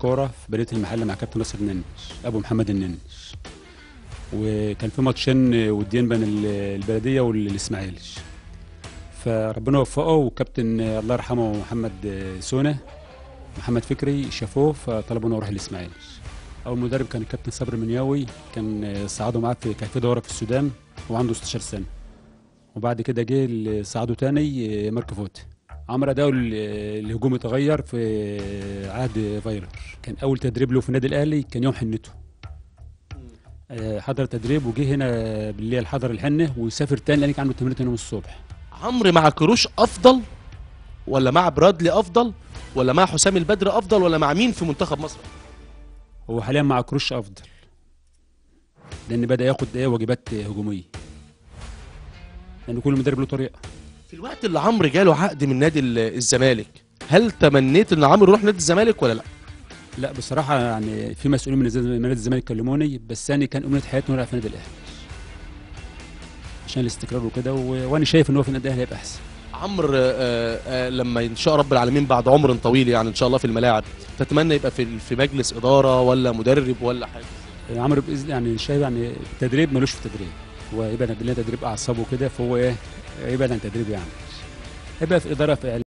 كوره في بلديه المحله مع كابتن ناصر الننش ابو محمد الننش وكان في ماتشين وديين بين ال- البلديه والاسماعيلي فربنا وفقه وكابتن الله يرحمه محمد سونه محمد فكري شافوه فطلبوا انه يروح الاسماعيلي اول مدرب كان الكابتن صبري منياوي كان صعده معاه في كان في دوره في السودان وعنده 16 سنه وبعد كده جه اللي صعده تاني ماركو فوت عمرو اداؤه ال- الهجومي اتغير في عهد فايلر كان اول تدريب له في النادي الاهلي كان يوم حنته آه، حضر تدريب وجه هنا بالليل حضر الحنه وسافر تاني لان كان عنده تمرين تاني يوم الصبح عمرو مع كروش افضل ولا مع برادلي افضل ولا مع حسام البدر افضل ولا مع مين في منتخب مصر هو حاليا مع كروش افضل لان بدا ياخد ايه واجبات هجوميه لان كل مدرب له طريقه في الوقت اللي عمرو جاله عقد من نادي ال- الزمالك هل تمنيت ان عمرو يروح نادي الزمالك ولا لا لا بصراحه يعني في مسؤولين من الز- من نادي الزمالك كلموني بس انا كان امنيه حياتي انه يلعب في النادي الاهلي عشان الاستقرار وكده و- وانا شايف ان هو في النادي الاهلي هيبقى احسن عمرو آه، آه، لما ان شاء رب العالمين بعد عمر طويل يعني ان شاء الله في الملاعب تتمنى يبقى في في مجلس اداره ولا مدرب ولا حاجه عمرو باذن يعني شايف يعني التدريب ملوش في التدريب هو يبعد عن تدريب اعصابه كده فهو ايه يبعد عن التدريب يعني يبقى في اداره في